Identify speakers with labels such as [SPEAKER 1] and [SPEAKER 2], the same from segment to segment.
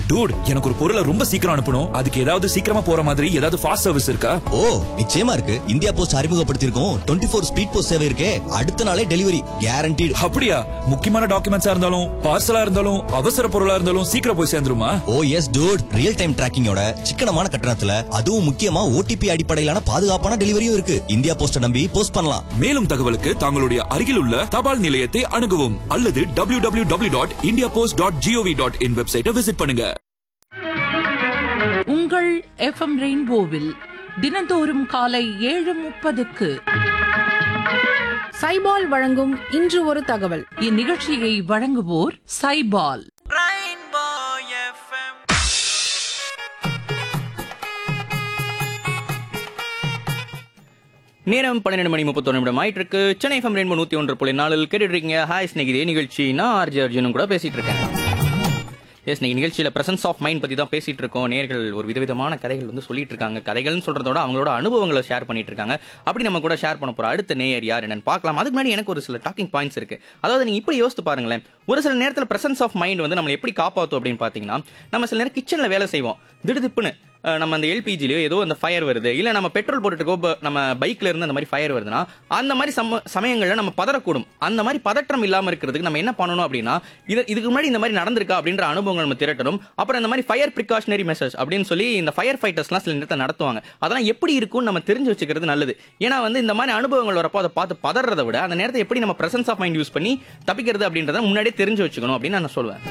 [SPEAKER 1] Dude எனக்கு ஒரு பொருளை ரொம்ப சீக்கிரம் அனுப்பணும் அதுக்கு ஏதாவது சீக்கிரமா போற மாதிரி ஏதாவது ஃபாஸ்ட் சர்வீஸ் இருக்கா
[SPEAKER 2] ஓ நிச்சயமா இருக்கு இந்தியா போஸ்ட் அறிமுகப்படுத்தியிருக்கோம் டுவெண்ட்டி ஃபோர் ஸ்பீட் போஸ்ட் சேவை இருக்கே அடுத்த நாளே டெலிவரி கேரண்டீடு
[SPEAKER 1] அப்படியா முக்கியமான டாக்குமெண்ட்ஸா இருந்தாலும் பார்சலா இருந்தாலும் அவசர பொருளா இருந்தாலும் சீக்கிரம் போய் சேர்ந்துருமா
[SPEAKER 2] oh yes dude real time டிராக்கிங்கோட சிக்கனமான கட்டணத்துல அதுவும் முக்கியமா ஓடிபி அடிப்படையிலான பாதுகாப்பான டெலிவரியும் இருக்கு இந்தியா போஸ்ட நம்பி போஸ்ட் பண்ணலாம்
[SPEAKER 1] மேலும் தகவலுக்கு தங்களுடைய அருகில் உள்ள தபால் நிலையத்தை அணுகவும் அல்லது W W W dot India post dot GOV dot in வெப்சைட்டை விசிட் பண்ணுங்க
[SPEAKER 3] உங்கள் எஃப்எம் ரெயின்போவில் தினந்தோறும் காலை ஏழு முப்பதுக்கு
[SPEAKER 4] சைபால் வழங்கும் இன்று ஒரு தகவல்
[SPEAKER 3] இந்நிகழ்ச்சியை வழங்குவோர் சைபால்
[SPEAKER 5] நேரம் பன்னிரெண்டு மணி முப்பத்தொன்று நிமிடம் ஆயிட்டு இருக்கு சென்னை எஃப்எம் ரெண்டு நூத்தி ஒன்று புள்ளி நாலில் கேட்டுட்டு இருக்கீங்க ஹாய் ஸ்நேகிதே நிகழ்ச்சி நான் ஆர்ஜி அர்ஜுனும் கூட பேசிட்டு இருக்கேன் எஸ் நீங்க நிகழ்ச்சியில பிரசன்ஸ் ஆஃப் மைண்ட் பத்தி தான் பேசிட்டு இருக்கோம் நேர்கள் ஒரு விதவிதமான கதைகள் வந்து சொல்லிட்டு இருக்காங்க கதைகள்னு சொல்றதோட அவங்களோட அனுபவங்களை ஷேர் பண்ணிட்டு இருக்காங்க அப்படி நம்ம கூட ஷேர் பண்ண போற அடுத்த நேயர் யார் என்னன்னு பார்க்கலாம் அதுக்கு முன்னாடி எனக்கு ஒரு சில டாக்கிங் பாயிண்ட்ஸ் இருக்கு அதாவது நீங்க இப்படி யோசித்து பாருங்களேன் ஒரு சில நேரத்தில் பிரசன்ஸ் ஆஃப் மைண்ட் வந்து நம்ம எப்படி காப்பாற்றும் அப்படின்னு பாத்தீங்கன்னா நம்ம சில நேரம் கிச்சன்ல வேலை செய்வோம் திடுதிப்புன்னு அஹ், நம்ம அந்த எல்பிஜிலயோ ஏதோ அந்த ஃபயர் வருது இல்ல நம்ம பெட்ரோல் போட்டுட்டு இருக்கோம், ப- நம்ம பைக்ல இருந்து அந்த மாதிரி ஃபயர் வருதுன்னா அந்த மாதிரி சம சமயங்கள்ல நம்ம பதறக்கூடும் அந்த மாதிரி பதற்றம் இல்லாம இருக்கிறதுக்கு நம்ம என்ன பண்ணணும் அப்படின்னா இது இதுக்கு முன்னாடி இந்த மாதிரி நடந்திருக்கா அப்படின்ற அனுபவங்கள் நம்ம திரட்டணும் அப்புறம் இந்த மாதிரி ஃபயர் ப்ரிகாஷனரி மெசேஜ் அப்படின்னு சொல்லி இந்த ஃபயர் ஃபைட்டர்ஸ்லாம் சில நேரத்தை நடத்துவாங்க அதெல்லாம் எப்படி இருக்கும்னு நம்ம தெரிஞ்சு வச்சுக்கிறது நல்லது ஏன்னா வந்து இந்த மாதிரி அனுபவங்கள் வரப்போ அதை பார்த்து பதறதை விட அந்த நேரத்தை எப்படி நம்ம பிரசன்ஸ் ஆஃப் மைண்ட் யூஸ் பண்ணி தப்பிக்கிறது அப்படின்றத முன்னாடியே தெரிஞ்சு வச்சுக்கணும் அப்படின்னு நான் சொல்லுவேன்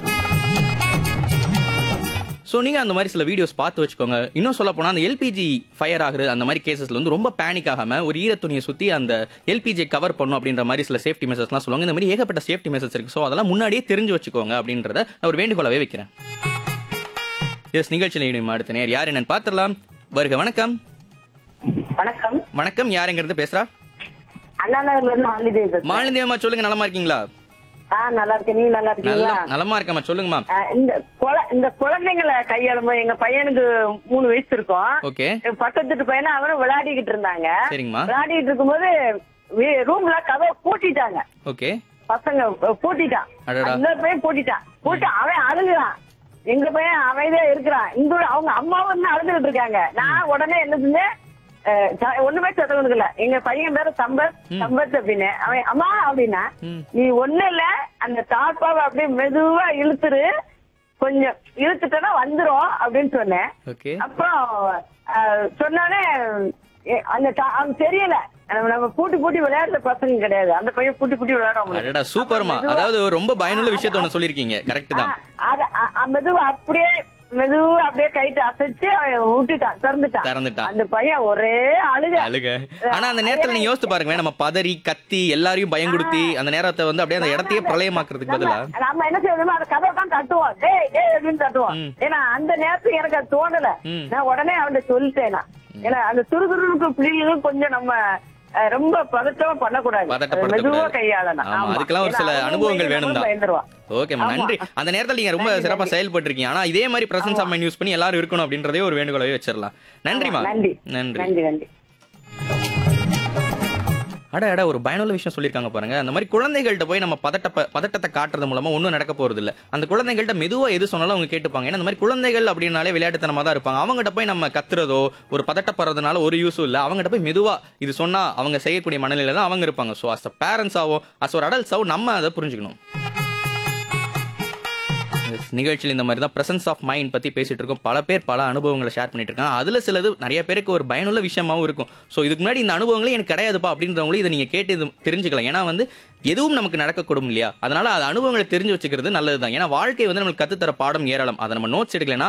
[SPEAKER 5] ஸோ நீங்கள் அந்த மாதிரி சில வீடியோஸ் பார்த்து வச்சுக்கோங்க இன்னும் சொல்ல போனால் அந்த எல்பிஜி ஃபயர் ஆகுறது அந்த மாதிரி கேசஸ்ல வந்து ரொம்ப பேனிக் ஆகாமல் ஒரு ஈரத்துணியை சுற்றி அந்த எல்பிஜி கவர் பண்ணும் அப்படின்ற மாதிரி சில சேஃப்டி மெசேஜ்லாம் சொல்லுவாங்க இந்த மாதிரி ஏகப்பட்ட சேஃப்டி மெசேஜ் இருக்கு ஸோ அதெல்லாம் முன்னாடியே தெரிஞ்சு வச்சுக்கோங்க அப்படின்றத நான் ஒரு வேண்டுகோளாவே வைக்கிறேன் எஸ் நிகழ்ச்சியில் இனிமே அடுத்த நேர் யார் என்னன்னு பார்த்துடலாம் வருக வணக்கம்
[SPEAKER 6] வணக்கம்
[SPEAKER 5] வணக்கம் யாருங்கிறது பேசுறா
[SPEAKER 6] அண்ணா நகர்ல இருந்து மாலிதேவி பேசுறேன்.
[SPEAKER 5] மாலிந்தேவமா சொல்லுங்க நலமா இருக்கீங்களா
[SPEAKER 6] ஆ நல்லா இருக்கேன் நீங்க நல்லா
[SPEAKER 5] நல்ல
[SPEAKER 6] இருக்கீங்களா
[SPEAKER 5] நலமா இருக்கம்மா சொல்லுங்கம்மா
[SPEAKER 6] ஆ, இந்த குழ- இந்த குழந்தைங்களை கையாளும்போது எங்க பையனுக்கு மூணு வயசு இருக்கும்
[SPEAKER 5] ஓகே
[SPEAKER 6] எங்க பக்கத்து வீட்டு பையனை அவரும் விளையாடிக்கிட்டு இருந்தாங்க
[SPEAKER 5] சரிங்கம்மா
[SPEAKER 6] விளையாடிட்டு இருக்கும்போது ரூம்ல கதவை பூட்டிட்டாங்க
[SPEAKER 5] ஓகே
[SPEAKER 6] பசங்க அஹ், பூட்டிட்டான்
[SPEAKER 5] அடடா.
[SPEAKER 6] இன்னொரு பையன் பூட்டிட்டான் பூட்டி அவன் அழுகுறான் எங்க பையன் அமைதியா இருக்கிறான் இங்க அவங்க அம்மாவும் வந்து அழுதுகிட்டு இருக்காங்க நான் உடனே என்ன செஞ்சேன் அஹ், ச- ஒண்ணுமே சத்தம் கொடுக்கல எங்க பையன் பேரு சம்பத் சம்பத் அப்படின்னு அவன் அம்மா அப்படின்னா
[SPEAKER 5] ம்.
[SPEAKER 6] நீ ஒண்ணு இல்ல அந்த தாப்பாவை அப்படியே மெதுவா இழுத்துரு கொஞ்சம் இழுத்துட்டனா வந்துரும் அப்படின்னு சொன்னேன்
[SPEAKER 5] ஓகே
[SPEAKER 6] அப்புறம் அஹ், சொன்னானே எ- அந்த தா- அவனுக்கு தெரியல நம்ம நம்ம பூட்டி பூட்டி விளையாடுற பசங்க கிடையாது அந்த பையன் பூட்டி பூட்டி விளையாடுவாங்க
[SPEAKER 5] அடடா சூப்பர்மா அதாவது ரொம்ப பயனுள்ள விஷயத்த ஒன்று சொல்லியிருக்கீங்க கரெக்ட் தான்
[SPEAKER 6] அத அ- அ- மெதுவா அப்படியே மெதுவா அப்படியே கைட்டு அசைச்சு அவன் விட்டுட்டான் திறந்துட்டான்
[SPEAKER 5] திறந்துட்டான்.
[SPEAKER 6] அந்த பையன் ஒரே அழுக
[SPEAKER 5] அழுக ஆனா அந்த நேரத்துல நீங்க யோசித்து பாருங்க நம்ம பதறி கத்தி எல்லாரையும் பயங்குடுத்தி அந்த நேரத்தை வந்து அப்படியே அந்த இடத்தையே பிரளயமாக்குறதுக்கு பதிலா
[SPEAKER 6] நம்ம- நம்ம என்ன செய்யணுமோ அந்த கதவை தான் தட்டுவோம் டேய் டேய் அப்படின்னு தட்டுவோம்
[SPEAKER 5] ம்.
[SPEAKER 6] ஏன்னா அந்த நேரத்துக்கு எனக்கு அது தோணல
[SPEAKER 5] ம்.
[SPEAKER 6] நான் உடனே அவன்கிட்ட சொல்லிட்டேன் நான். ஏன்னா அந்த துருதுருக்கு பிள்ளைகளும் கொஞ்சம் நம்ம அஹ், ரொம்ப பதட்டமா பண்ணக்கூடாது அது
[SPEAKER 5] பதட்டப்படுத்தக்கூடாது.
[SPEAKER 6] மெதுவா கையாளணும்
[SPEAKER 5] ஆமா,
[SPEAKER 6] ஆமா.
[SPEAKER 5] அதுக்கெல்லாம் ஒரு
[SPEAKER 6] ஏன்னா
[SPEAKER 5] சில
[SPEAKER 6] அவன்
[SPEAKER 5] அனுபவங்கள்
[SPEAKER 6] பயந்து
[SPEAKER 5] வேணும் தான்.
[SPEAKER 6] பயந்துருவான்
[SPEAKER 5] ஓகேம்மா
[SPEAKER 6] ஆமா.
[SPEAKER 5] நன்றி அந்த நேரத்துல நீங்க ரொம்ப
[SPEAKER 6] நன்றி,
[SPEAKER 5] சிறப்பா
[SPEAKER 6] நன்றி.
[SPEAKER 5] செயல்பட்டிருக்கீங்க ஆனா இதே மாதிரி பிரசன்ஸ் ஆஃப் மைண்ட் யூஸ் பண்ணி எல்லாரும் இருக்கணும் அப்படின்றதே ஒரு வேண்டுகோளாவே வச்சிடலாம் நன்றிமா
[SPEAKER 6] நன்றி
[SPEAKER 5] நன்றி
[SPEAKER 6] நன்றி நன்றி
[SPEAKER 5] அட அட ஒரு பயனுள்ள விஷயம் சொல்லியிருக்காங்க பாருங்க அந்த மாதிரி குழந்தைகள்கிட்ட போய் நம்ம பதட்ட பதட்டத்தை காட்டுறது மூலமா ஒன்றும் நடக்க போறது இல்ல அந்த குழந்தைகள்கிட்ட மெதுவா எது சொன்னாலும் அவங்க கேட்டுப்பாங்க ஏன்னா அந்த மாதிரி குழந்தைகள் அப்படின்னாலே விளையாட்டுத்தனமா தான் இருப்பாங்க அவங்ககிட்ட போய் நம்ம கத்துறதோ ஒரு பதட்டப்படுறதுனால ஒரு யூஸும் இல்ல அவங்ககிட்ட போய் மெதுவா இது சொன்னா அவங்க செய்யக்கூடிய மனநிலையில தான் அவங்க இருப்பாங்க ஸோ அஸ் அ பேரண்ட்ஸாவோ அஸ் ஒரு அடல்ட்ஸாவோ நம்ம அதை புரிஞ்சுக்கணும் Yes, நிகழ்ச்சியில் இந்த மாதிரி தான் பிரசன்ஸ் ஆஃப் மைண்ட் பத்தி பேசிட்டு இருக்கோம் பல பேர் பல அனுபவங்களை ஷேர் பண்ணிட்டு இருக்காங்க அதுல சிலது நிறைய பேருக்கு ஒரு பயனுள்ள விஷயமாவும் இருக்கும் ஸோ இதுக்கு முன்னாடி இந்த அனுபவங்களே எனக்கு கிடையாதுப்பா அப்படின்றவங்களும் இதை நீங்க கேட்டு இது தெரிஞ்சுக்கலாம் ஏன்னா வந்து எதுவும் நமக்கு நடக்கக்கூடும் இல்லையா அதனால அது அனுபவங்களை தெரிஞ்சு வச்சுக்கிறது நல்லதுதான் ஏன்னா வாழ்க்கை வந்து நம்மளுக்கு கத்துத்தர பாடம் ஏராளம் அதை நம்ம நோட்ஸ் எடுக்கலைன்னா